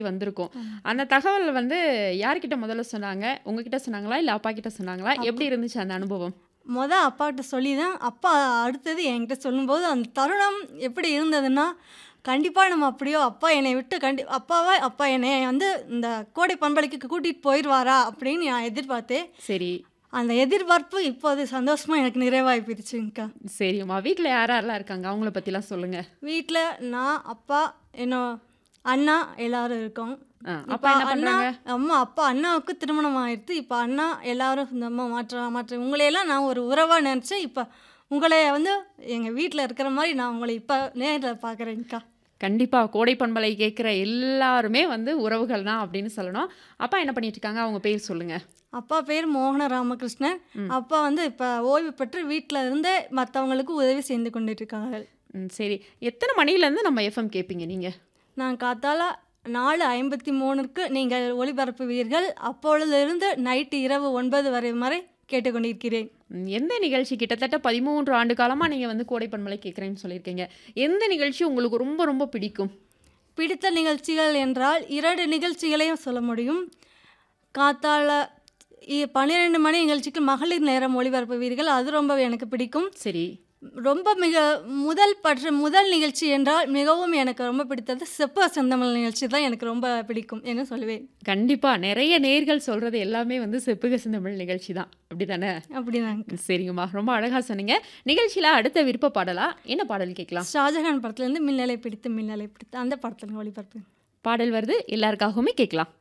வந்திருக்கும். அந்த தகவல் வந்து யார்கிட்ட முதல்ல சொன்னாங்க? உங்ககிட்ட சொன்னாங்களா? இல்ல அப்பா கிட்ட சொன்னாங்களா? அப் எப்படி இருந்துச்சு அந்த அனுபவம்? மொத அப்பாகிட்ட சொல்லி தான் அப்பா அடுத்தது என்கிட்ட சொல்லும்போது அந்த தருணம் எப்படி இருந்ததுன்னா, கண்டிப்பா நம்ம அப்படியோ அப்பா என்னை விட்டு கண்டி அப்பாவா அப்பா என்னைய வந்து இந்த கோடை பண்பலைக்கு கூட்டிட்டு போயிருவாரா அப்படின்னு நான் எதிர்பார்த்தேன். சரி. அந்த எதிர்பார்ப்பு இப்போது சந்தோஷமா எனக்கு நிறைவாகி போயிருச்சுங்கக்கா. சரிம்மா. வீட்ல யார் யாரெல்லாம் இருக்காங்க? அவங்கள பத்திலாம் சொல்லுங்க. வீட்ல நான், அப்பா, என்னோ அண்ணா எல்லாரும் இருக்கோம். ஆ. இப்ப அப்பா என்ன அண்ணா பண்றாங்க? ஆமா அப்பா அண்ணாவுக்கு திருமணம் ஆயிடுத்து. இப்ப அண்ணா எல்லாரும் சொந்தமா மாற்ற மாற்ற உங்களையெல்லாம் நான் ஒரு உறவா நினச்சேன். இப்ப உங்களை வந்து எங்க வீட்ல இருக்கிற மாரி நான் உங்களை இப்ப நேர்ல பார்க்குறேன்க்கா. கண்டிப்பா. கோடை பண்பலை கேட்கிற எல்லாருமே வந்து உறவுகள் தான் அப்படின்னு சொல்லணும். அப்பா என்ன பண்ணிட்டு இருக்காங்க? அவங்க பேர் சொல்லுங்க. அப்பா பேர் மோகன ராமகிருஷ்ணன். ம். அப்பா வந்து இப்ப ஓய்வு பெற்று வீட்ல இருந்தே மத்தவங்களுக்கு உதவி செய்து கொண்டிருக்கார்கள். ம். சரி. எத்தன மணிலேருந்து நம்ம எஃப்எம் கேட்பீங்க நீங்க? நான் காத்தால 4:53க்கு நீங்கள் ஒளிபரப்புவீர்கள். அப்பொழுதிலிருந்து நைட்டு இரவு 9 வரை வரை கேட்டுக்கொண்டிருக்கிறேன். ம். எந்த நிகழ்ச்சி கிட்டத்தட்ட 13 ஆண்டு காலமா நீங்க வந்து கோடை பண்பலை கேட்குறேன்னு சொல்லியிருக்கீங்க. எந்த நிகழ்ச்சி உங்களுக்கு ரொம்ப ரொம்ப பிடிக்கும்? பிடித்த நிகழ்ச்சிகள் என்றால் 2 நிகழ்ச்சிகளையும் சொல்ல முடியும். காத்தால இ 12 மணி நிகழ்ச்சிக்கு மகளிர் நேரம் ஒளிபரப்புவீர்கள். அது ரொம்ப எனக்கு பிடிக்கும். சரி. ரொம்ப மிக முதல் பற்று முதல் நிகழ்ச்சி என்றால் மிகவும் எனக்கு ரொம்ப பிடித்தது செப்பு செந்தமிழ் நிகழ்ச்சி தான் எனக்கு ரொம்ப பிடிக்கும் என்று சொல்லுவேன். கண்டிப்பா. நெறைய நேயர்கள் சொல்றது எல்லாமே வந்து செப்புக செந்தமிழ் நிகழ்ச்சி தான். அப்படிதானே? அப்படிதாங்க. சரிங்கம்மா. ரொம்ப அழகா சொன்னீங்க. நிகழ்ச்சியில அடுத்த விருப்ப பாடலா என்ன பாடல் கேட்கலாம்? ஷாஜஹான் படத்துலேருந்து மின்னலை பிடித்து மின்னலை பிடித்து அந்த படத்தில் ஒளிபரப்பு. பாடல் வருது. எல்லாருக்காகவுமே கேட்கலாம்.